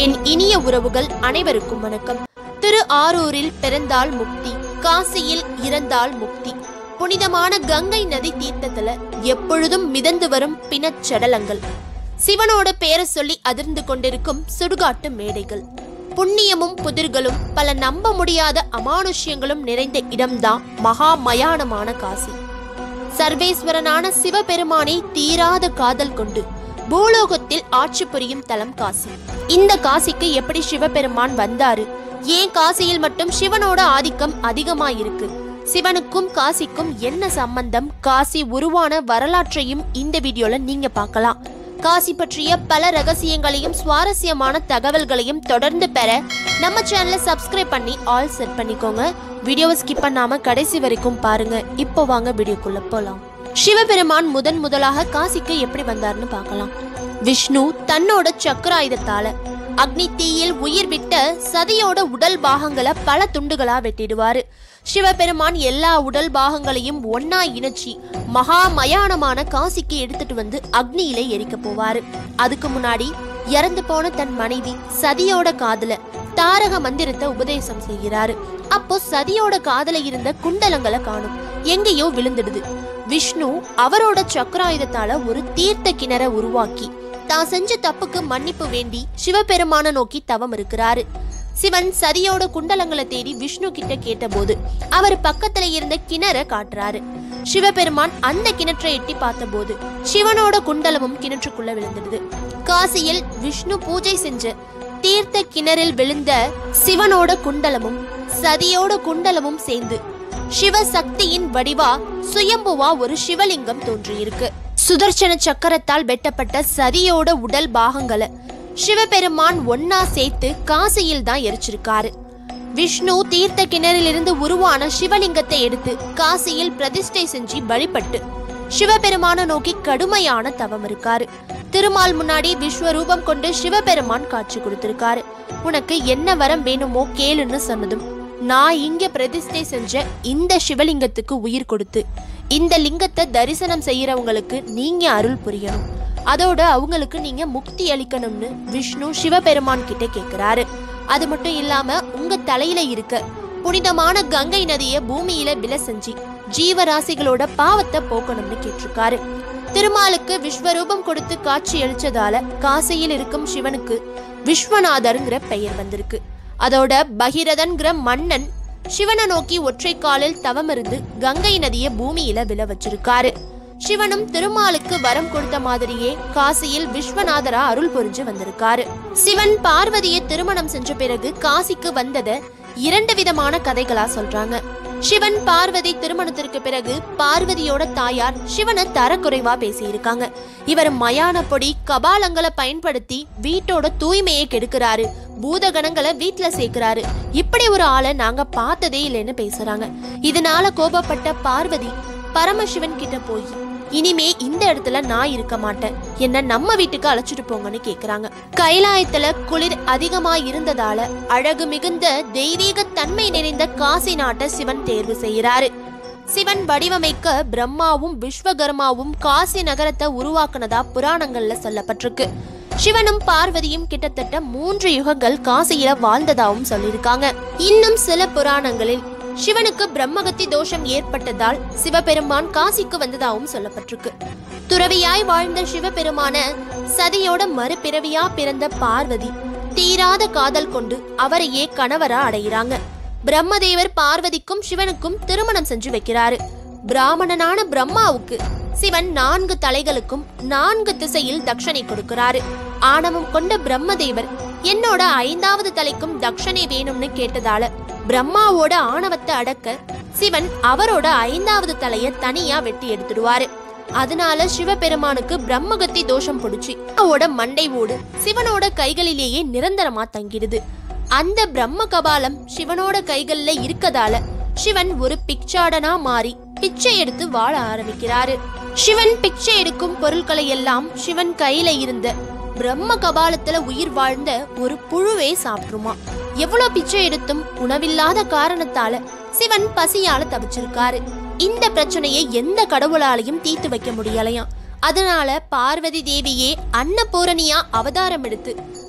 என் இனிய உறவுகள் அனைவருக்கும் வணக்கம் திரு ஆரூரில் பிறந்தால் முக்தி காசியில் இறந்தால் முக்தி புனிதமான கங்கை நதி தீர்த்தத்துல எப்பொழுதும் மிதந்து வரும் பிணச்சடலங்கள் சிவனோட பேரை சொல்லி அதிர்ந்து கொண்டிருக்கும் சுடுகாட்டு மேடைகள் புண்ணியமும் புதிர்களும் பல நம்ப முடியாத அமானுஷ்யங்களும் நிறைந்த இடம்தான் மகா மயானமான காசி சர்வேஸ்வரனான சிவபெருமானை தீராத காதல் கொண்டு பூலோகத்தில் ஆட்சி புரியும் தலம் காசி இந்த காசிக்கு எப்படி சிவபெருமான் வந்தாரு ஏன் காசியில் மட்டும் சிவனோட ஆதிக்கம் அதிகமாயிருக்கு சிவனுக்கும் காசிக்கும் என்ன சம்பந்தம் காசி உருவான வரலாற்றையும் இந்த வீடியோல நீங்க பார்க்கலாம் காசி பற்றிய பல ரகசியங்களையும் சுவாரஸ்யமான தகவல்களையும் தொடர்ந்து பெற நம்ம சேனலை சப்ஸ்கிரைப் பண்ணி ஆல் செட் பண்ணிக்கோங்க வீடியோவை ஸ்கிப் பண்ணாம கடைசி வரைக்கும் பாருங்க இப்போ வாங்க வீடியோக்குள்ள போலாம் சிவபெருமான் முதன் முதலாக காசிக்கு எப்படி வந்தார்னு பார்க்கலாம் விஷ்ணு தன்னோட சக்கராயுதத்தால அக்னி தீயில் உயிர் விட்ட சதியோட உடல் பாகங்களை பல துண்டுகளா வெட்டிடுவாரு சிவபெருமான் எல்லா உடல் பாகங்களையும் ஒன்னா இணைச்சி மகா மயானமான காசிக்கு எடுத்துட்டு வந்து அக்னியில எரிக்க போவாரு அதுக்கு முன்னாடி இறந்து போன தன் மனைவி சதியோட காதுல தாரக மந்திரத்தை உபதேசம் செய்கிறாரு அப்போ சதியோட காதுல இருந்த குண்டலங்களை காணும் எங்கேயோ விழுந்துடுது விஷ்ணு அவரோட சக்கராயுதத்தால ஒரு தீர்த்த கிணற உருவாக்கி தான் செஞ்ச தப்புக்கு மன்னிப்பு வேண்டி சிவபெருமான நோக்கி தவம் இருக்கிறாரு சிவன் சதியோட குண்டலங்களை தேடி விஷ்ணு கிட்ட கேட்டபோது அவர் பக்கத்துல இருந்த கிணற காட்டுறாரு சிவபெருமான் அந்த கிணற்றை எட்டி பார்த்தபோது சிவனோட குண்டலமும் கிணற்றுக்குள்ள விழுந்துடுது காசியில் விஷ்ணு பூஜை செஞ்ச தீர்த்த கிணறில் விழுந்த சிவனோட குண்டலமும் சதியோட குண்டலமும் சேர்ந்து சிவசக்தியின் வடிவா சுயம்புவா ஒரு சிவலிங்கம் தோன்றியிருக்கு சுதர்சன சக்கரத்தால் வெட்டப்பட்ட சதியோட உடல் பாகங்களை சிவபெருமான் ஒன்னா சேர்த்து காசியில் தான் எரிச்சிருக்காரு விஷ்ணு தீர்த்த கிணறிலிருந்து உருவான சிவலிங்கத்தை எடுத்து காசியில் பிரதிஷ்டை செஞ்சு வழிபட்டு சிவபெருமான நோக்கி கடுமையான தவம் இருக்காரு திருமால் முன்னாடி விஸ்வரூபம் கொண்டு சிவபெருமான் காட்சி கொடுத்திருக்காரு உனக்கு என்ன வரம் வேணுமோ கேளுன்னு சொன்னதும் நான் இங்க பிரதிஷ்டை செஞ்ச இந்த சிவலிங்கத்துக்கு உயிர் கொடுத்து இந்த லிங்கத்தை தரிசனம் செய்யறவங்களுக்கு நீங்க அருள் புரியணும் அதோட அவங்களுக்கு நீங்க முக்தி அளிக்கணும்னு விஷ்ணு சிவபெருமான் கிட்ட கேக்குறாரு அது மட்டும் இல்லாம உங்க தலையில இருக்க புனிதமான கங்கை நதிய பூமியில வில செஞ்சு ஜீவராசிகளோட பாவத்தை போக்கணும்னு கேட்டிருக்காரு திருமாலுக்கு விஸ்வரூபம் கொடுத்து காட்சி அளிச்சதால காசியில் இருக்கும் சிவனுக்கு விஸ்வநாதர்ங்கிற பெயர் வந்திருக்கு அதோட பகிரதன்கிற மன்னன் சிவனை நோக்கி ஒற்றை காலில் தவம் இருந்து கங்கை நதிய பூமியில விழ வச்சிருக்காரு சிவனும் திருமாலுக்கு வரம் கொடுத்த மாதிரியே காசியில் விஸ்வநாதரா அருள் புரிஞ்சு வந்திருக்காரு சிவன் பார்வதியை திருமணம் செஞ்ச பிறகு காசிக்கு வந்தத இரண்டு விதமான கதைகளா சொல்றாங்க சிவன் பார்வதி திருமணத்திற்கு பிறகு பார்வதியோட தாயார் சிவனை தரக்குறைவா பேசியிருக்காங்க இவர் மயான பொடி கபாலங்களை பயன்படுத்தி வீட்டோட தூய்மையை கெடுக்கிறாரு பூதகணங்களை வீட்டுல சேர்க்கிறாரு இப்படி ஒரு ஆளை நாங்க பார்த்ததே இல்லைன்னு பேசுறாங்க இதனால கோபப்பட்ட பார்வதி பரமசிவன் கிட்ட போய் இனிமே இந்த இடத்துல நான் இருக்க மாட்டேன் என்ன நம்ம வீட்டுக்கு அழைச்சிட்டு போங்கன்னு கேக்குறாங்க கைலாயத்துல குளிர் அதிகமா இருந்ததால அழகு மிகுந்த தெய்வீக தன்மை நிறைந்த காசி நாட்டை சிவன் தேர்வு செய்யறாரு சிவன் வடிவமைக்க பிரம்மாவும் விஸ்வகர்மாவும் காசி நகரத்தை உருவாக்குனதா புராணங்கள்ல சொல்லப்பட்டிருக்கு சிவனும் பார்வதியும் கிட்டத்தட்ட மூன்று யுகங்கள் காசியில வாழ்ந்ததாவும் சொல்லியிருக்காங்க இன்னும் சில புராணங்களில் சிவனுக்கு பிரம்மகத்தி தோஷம் ஏற்பட்டதால் சிவபெருமான் காசிக்கு வந்ததாகவும் சொல்லப்பட்டிருக்கு துறவியாய் வாழ்ந்த சிவபெருமான சதியோட மறுபிறவியா பிறந்த பார்வதி தீராத காதல் கொண்டு அவரையே கணவரா அடைகிறாங்க பிரம்மதேவர் பார்வதிக்கும் சிவனுக்கும் திருமணம் செஞ்சு வைக்கிறாரு பிராமணனான பிரம்மாவுக்கு சிவன் நான்கு தலைகளுக்கும் நான்கு திசையில் தட்சணை கொடுக்கிறாரு ஆணவம் கொண்ட பிரம்மதேவர் என்னோட ஐந்தாவது தலைக்கும் தட்சணை வேணும்னு கேட்டதால பிரம்மாவோட ஆணவத்தை அடக்க சிவன் அவரோட ஐந்தாவது தலைய தனியா வெட்டி எடுத்துடுவாரு அதனால சிவபெருமானுக்கு பிரம்மகத்தி தோஷம் பிடிச்சி அவரோட மண்டை ஓடு சிவனோட கைகளிலேயே நிரந்தரமா தங்கிடுது அந்த பிரம்ம கபாலம் சிவனோட கைகள்ல இருக்கதால சிவன் ஒரு பிக்சாடனா மாறி பிச்சை எடுத்து வாழ ஆரம்பிக்கிறாரு சிவன் பிச்சை எடுக்கும் பொருட்களை எல்லாம் சிவன் கையில இருந்த பிரம்ம கபாலத்துல உயிர் வாழ்ந்த ஒரு புழுவே சாப்பிட்டுருமா எவ்வளவு பிச்சை எடுத்தும் உணவில்லாத காரணத்தால சிவன் பசியால தவிச்சிருக்காரு இந்த பிரச்சனையை எந்த கடவுளாலையும் தீர்த்து வைக்க முடியலையாம் அதனால பார்வதி தேவியே அன்னபூரணியா அவதாரம் எடுத்து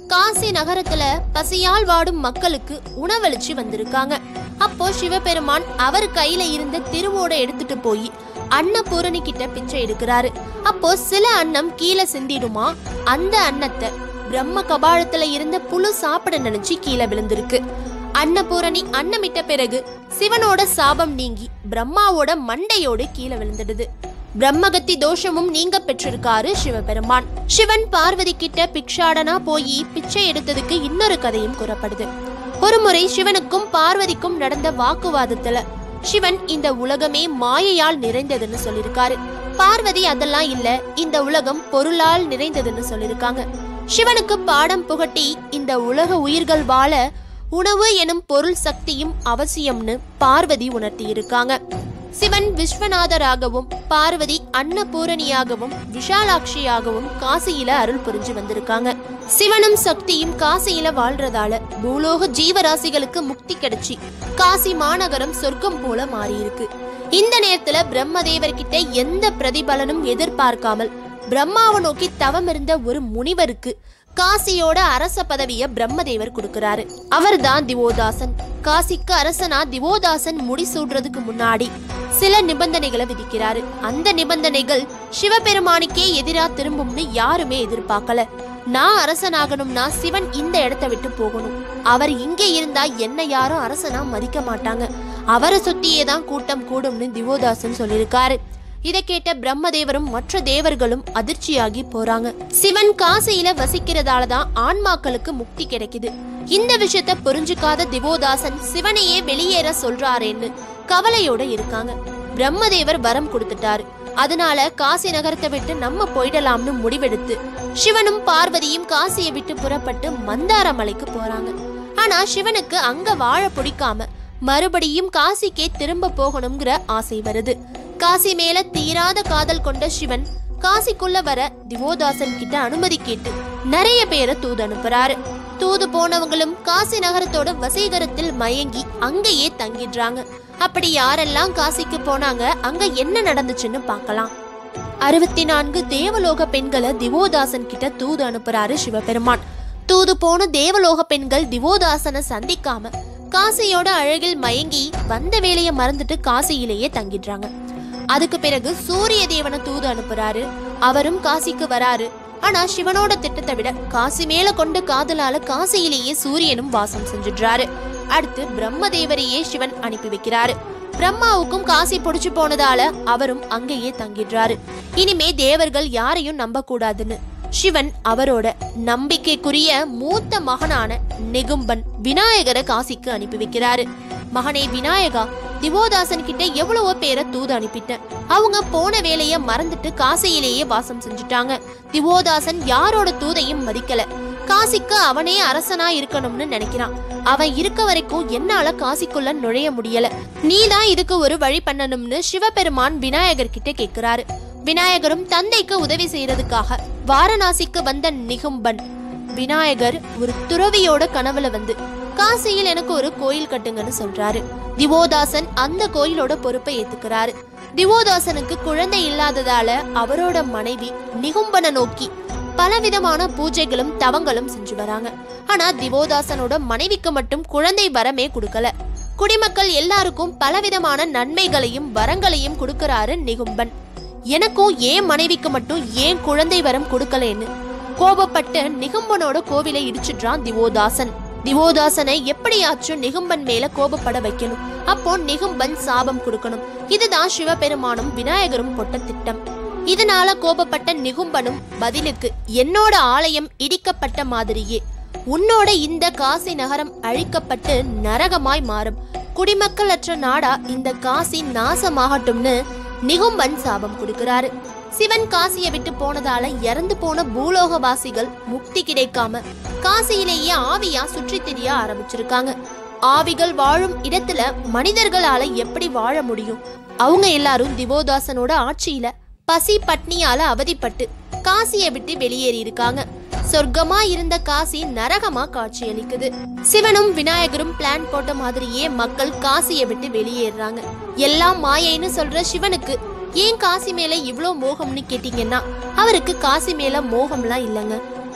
காசி நகரத்துல பசியால் வாடும் மக்களுக்கு உணவளிச்சு வந்திருக்காங்க அப்போ சிவபெருமான் அவர் கையில இருந்த திருவோட எடுத்துட்டு போய் அன்னபூரணி கிட்ட பிச்சை எடுக்கிறாரு அப்போ சில அன்னம் கீழே சிந்திடுமா அந்த அன்னத்தை பிரம்ம கபாலத்துல இருந்த புழு சாப்பிட நினைச்சு கீழே விழுந்திருக்கு அன்னபூரணி அன்னமிட்ட பிறகு சிவனோட சாபம் நீங்கி பிரம்மாவோட மண்டையோடு கீழே விழுந்துடுது பிரம்மகத்தி தோஷமும் நீங்க பெற்றிருக்காரு சிவபெருமான் சிவன் பார்வதி கிட்ட பிக்ஷாடனா போய் பிச்சை எடுத்ததுக்கு இன்னொரு கதையும் கூறப்படுது ஒருமுறை சிவனுக்கும் பார்வதிக்கும் நடந்த வாக்குவாதத்துல சிவன் இந்த உலகமே மாயையால் நிறைந்ததுன்னு சொல்லியிருக்காரு பார்வதி அதெல்லாம் இல்ல இந்த உலகம் பொருளால் நிறைந்ததுன்னு சொல்லியிருக்காங்க சிவனுக்கு பாடம் புகட்டி இந்த உலக உயிர்கள் வாழ உணவு எனும் பொருள் சக்தியும் அவசியம்னு பார்வதி உணர்த்தி இருக்காங்க சிவன் விஸ்வநாதராகவும் பார்வதி அன்னபூரணியாகவும் விஷாலாட்சியாகவும் காசியில அருள் புரிஞ்சு வந்திருக்காங்க சிவனும் சக்தியும் காசியில வாழ்றதால பூலோக ஜீவராசிகளுக்கு முக்தி கிடைச்சி காசி மாநகரம் சொர்க்கம் போல மாறியிருக்கு இந்த நேரத்துல பிரம்மதேவர் கிட்ட எந்த பிரதிபலனும் எதிர்பார்க்காமல் பிரம்மாவை நோக்கி தவம் இருந்த ஒரு முனிவருக்கு காசியோட அரச பதவிய பிரம்மதேவர் கொடுக்கிறாரு அவர்தான் திவோதாசன் காசிக்கு அரசனா திவோதாசன் முடிசூடுறதுக்கு முன்னாடி சில நிபந்தனைகளை விதிக்கிறாரு அந்த நிபந்தனைகள் சிவபெருமானுக்கே எதிரா திரும்பும்னு யாருமே எதிர்பார்க்கல நான் அரசனாகணும்னா சிவன் இந்த இடத்த விட்டு போகணும் அவர் இங்கே இருந்தா என்ன யாரும் அரசனா மதிக்க மாட்டாங்க அவரை சுத்தியே தான் கூட்டம் கூடும்னு திவோதாசன் சொல்லியிருக்காரு இதை கேட்ட பிரம்மதேவரும் மற்ற தேவர்களும் அதிர்ச்சியாகி போறாங்க சிவன் காசியில வசிக்கிறதால தான் ஆன்மாக்களுக்கு முக்தி கிடைக்குது இந்த விஷயத்த புரிஞ்சுக்காத திவோதாசன் சிவனையே வெளியேற சொல்றாரேன்னு கவலையோட இருக்காங்க பிரம்மதேவர் வரம் கொடுத்துட்டாரு அதனால காசி நகரத்தை விட்டு நம்ம போயிடலாம்னு முடிவெடுத்து சிவனும் பார்வதியும் காசியை விட்டு புறப்பட்டு மந்தார மலைக்கு போறாங்க ஆனா சிவனுக்கு அங்க வாழ பிடிக்காம மறுபடியும் காசிக்கே திரும்ப போகணுங்கிற ஆசை வருது காசி மேல தீராத காதல் கொண்ட சிவன் காசிக்குள்ள வர திவோதாசன் கிட்ட அனுமதி கேட்டு நிறைய பேரை தூது அனுப்புறாரு தூது போனவங்களும் காசி நகரத்தோட வசீகரத்தில் மயங்கி அங்கேயே தங்கிடுறாங்க அப்படி யாரெல்லாம் காசிக்கு போனாங்க அங்க என்ன நடந்துச்சுன்னு பார்க்கலாம் அறுபத்தி நான்கு தேவலோக பெண்களை திவோதாசன் கிட்ட தூது அனுப்புறாரு சிவபெருமான் தூது போன தேவலோக பெண்கள் திவோதாசனை சந்திக்காம காசியோட அழகில் மயங்கி வந்த வேலையை மறந்துட்டு காசியிலேயே தங்கிடுறாங்க அதுக்கு பிறகு சூரிய தேவனை தூது அனுப்புறாரு அவரும் காசிக்கு வராரு ஆனா சிவனோட திட்டத்தை விட காசி மேல கொண்ட காதலால காசியிலேயே சூரியனும் வாசம் செஞ்சிடுறாரு அடுத்து பிரம்மதேவரையே சிவன் அனுப்பி வைக்கிறாரு பிரம்மாவுக்கும் காசி பிடிச்சு போனதால அவரும் அங்கேயே தங்கிடுறாரு இனிமே தேவர்கள் யாரையும் நம்ப கூடாதுன்னு சிவன் அவரோட நம்பிக்கைக்குரிய மூத்த மகனான நெகும்பன் விநாயகரை காசிக்கு அனுப்பி வைக்கிறாரு மகனே விநாயகா திவோதாசன் கிட்ட எவ்வளவோ பேரை தூது அனுப்பிட்டேன் அவங்க போன வேலைய மறந்துட்டு காசியிலேயே வாசம் செஞ்சுட்டாங்க திவோதாசன் யாரோட தூதையும் மதிக்கல காசிக்கு அவனே அரசனா இருக்கணும்னு நினைக்கிறான் அவன் இருக்க வரைக்கும் என்னால காசிக்குள்ள நுழைய முடியல நீதான் இதுக்கு ஒரு வழி பண்ணணும்னு சிவபெருமான் விநாயகர் கிட்ட கேக்குறாரு விநாயகரும் தந்தைக்கு உதவி செய்யறதுக்காக வாரணாசிக்கு வந்த நிகும்பன் விநாயகர் ஒரு துறவியோட கனவுல வந்து காசியில் எனக்கு ஒரு கோயில் கட்டுங்கன்னு சொல்றாரு திவோதாசன் அந்த கோயிலோட பொறுப்பை ஏத்துக்கிறாரு திவோதாசனுக்கு குழந்தை இல்லாததால அவரோட மனைவி நிகும்பனை நோக்கி பலவிதமான பூஜைகளும் தவங்களும் செஞ்சு வராங்க ஆனா திவோதாசனோட மனைவிக்கு மட்டும் குழந்தை வரமே கொடுக்கல குடிமக்கள் எல்லாருக்கும் பலவிதமான நன்மைகளையும் வரங்களையும் கொடுக்கறாரு நிகும்பன் எனக்கும் ஏன் மனைவிக்கு மட்டும் ஏன் குழந்தை வரம் கொடுக்கலன்னு கோபப்பட்டு நிகும்பனோட கோவிலை இடிச்சிடுறான் திவோதாசன் திவோதாசனை எப்படியாச்சும் நிகும்பன் மேல கோபப்பட வைக்கணும் அப்போ நிகும்பன் சாபம் கொடுக்கணும் இதுதான் சிவபெருமானும் விநாயகரும் போட்ட திட்டம் இதனால கோபப்பட்ட நிகும்பனும் பதிலுக்கு என்னோட ஆலயம் இடிக்கப்பட்ட மாதிரியே உன்னோட இந்த காசி நகரம் அழிக்கப்பட்டு நரகமாய் மாறும் குடிமக்களற்ற நாடா இந்த காசி நாசமாகட்டும்னு நிகும்பன் சாபம் கொடுக்கிறாரு சிவன் காசியை விட்டு போனதால இறந்து போன பூலோகவாசிகள் முக்தி கிடைக்காம காசியிலேயே ஆவியா சுற்றி திரிய ஆரம்பிச்சிருக்காங்க ஆவிகள் வாழும் இடத்துல மனிதர்களால எப்படி வாழ முடியும் அவங்க எல்லாரும் திவோதாசனோட ஆட்சியில பசி பட்னியால அவதிப்பட்டு காசியை விட்டு வெளியேறி இருக்காங்க சொர்க்கமா இருந்த காசி நரகமா காட்சியளிக்குது சிவனும் விநாயகரும் பிளான் போட்ட மாதிரியே மக்கள் காசியை விட்டு வெளியேறாங்க எல்லாம் மாயைன்னு சொல்ற சிவனுக்கு ஏன் காசி மேல இவ்ளோ மோகம்னு கேட்டீங்கன்னா அவருக்கு காசி மேல மோகம்லாம் இல்லைங்க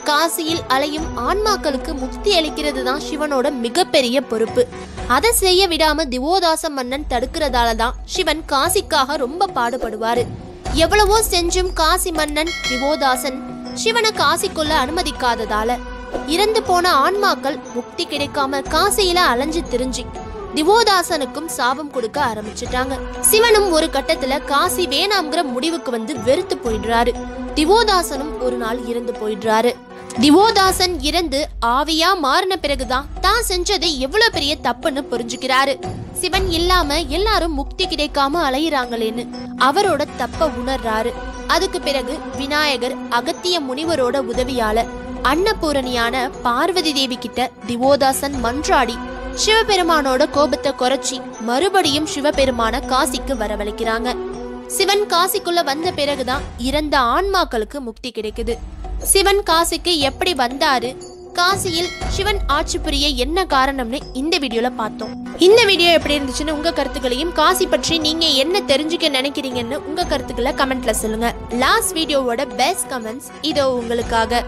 காசியில் அலையும் ஆன்மாக்களுக்கு முக்தி அளிக்கிறது தான் சிவனோட மிகப்பெரிய பொறுப்பு அதை செய்ய விடாம திவோதாச மன்னன் தடுக்கிறதால தான் சிவன் காசிக்காக ரொம்ப பாடுபடுவாரு எவ்வளவோ செஞ்சும் காசி மன்னன் திவோதாசன் சிவனை காசிக்குள்ள அனுமதிக்காததால இறந்து போன ஆன்மாக்கள் முக்தி கிடைக்காம காசியில அலைஞ்சு திரிஞ்சு திவோதாசனுக்கும் சாபம் கொடுக்க ஆரம்பிச்சிட்டாங்க சிவனும் ஒரு கட்டத்துல காசி வேணாம்ங்கிற முடிவுக்கு வந்து வெறுத்து போயிடுறாரு திவோதாசனும் ஒரு நாள் இறந்து போயிடுறாரு திவோதாசன் இறந்து ஆவியா மாறின பிறகுதான் தான் செஞ்சது எவ்வளவு பெரிய தப்புன்னு புரிஞ்சுக்கிறாரு சிவன் இல்லாம எல்லாரும் முக்தி கிடைக்காம அலையிறாங்களேன்னு அவரோட தப்ப உணர்றாரு அதுக்கு பிறகு விநாயகர் அகத்திய முனிவரோட உதவியால அன்னபூரணியான பார்வதி தேவி கிட்ட திவோதாசன் மன்றாடி சிவபெருமானோட கோபத்தை குறைச்சி மறுபடியும் சிவபெருமான காசிக்கு வரவழைக்கிறாங்க சிவன் காசிக்குள்ள வந்த பிறகுதான் இறந்த ஆன்மாக்களுக்கு முக்தி கிடைக்குது சிவன் காசிக்கு எப்படி வந்தாரு காசியில் சிவன் ஆட்சி புரிய என்ன காரணம்னு இந்த வீடியோல பார்த்தோம் இந்த வீடியோ எப்படி இருந்துச்சுன்னு உங்க கருத்துக்களையும் காசி பற்றி நீங்க என்ன தெரிஞ்சுக்க நினைக்கிறீங்கன்னு உங்க கருத்துக்களை கமெண்ட்ல சொல்லுங்க லாஸ்ட் வீடியோவோட பெஸ்ட் கமெண்ட்ஸ் இதோ உங்களுக்காக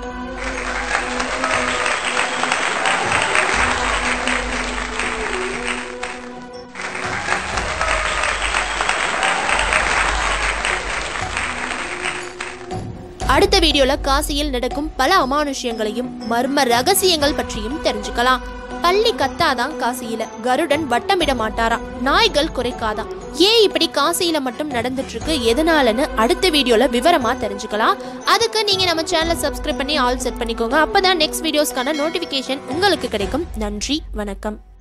அடுத்த வீடியோல காசியில் நடக்கும் பல அமானுஷ்யங்களையும் மர்ம ரகசியங்கள் பற்றியும் தெரிஞ்சுக்கலாம் பள்ளி கத்தாதான் காசியில கருடன் வட்டமிட மாட்டாராம் நாய்கள் குறைக்காதான் ஏன் இப்படி காசியில மட்டும் நடந்துட்டு இருக்கு எதனாலன்னு அடுத்த வீடியோல விவரமா தெரிஞ்சுக்கலாம் அதுக்கு நீங்க நம்ம சேனலை சப்ஸ்கிரைப் பண்ணி ஆல் செட் பண்ணிக்கோங்க அப்பதான் நெக்ஸ்ட் வீடியோஸ்க்கான நோட்டிபிகேஷன் உங்களுக்கு கிடைக்கும் நன்றி வணக்கம்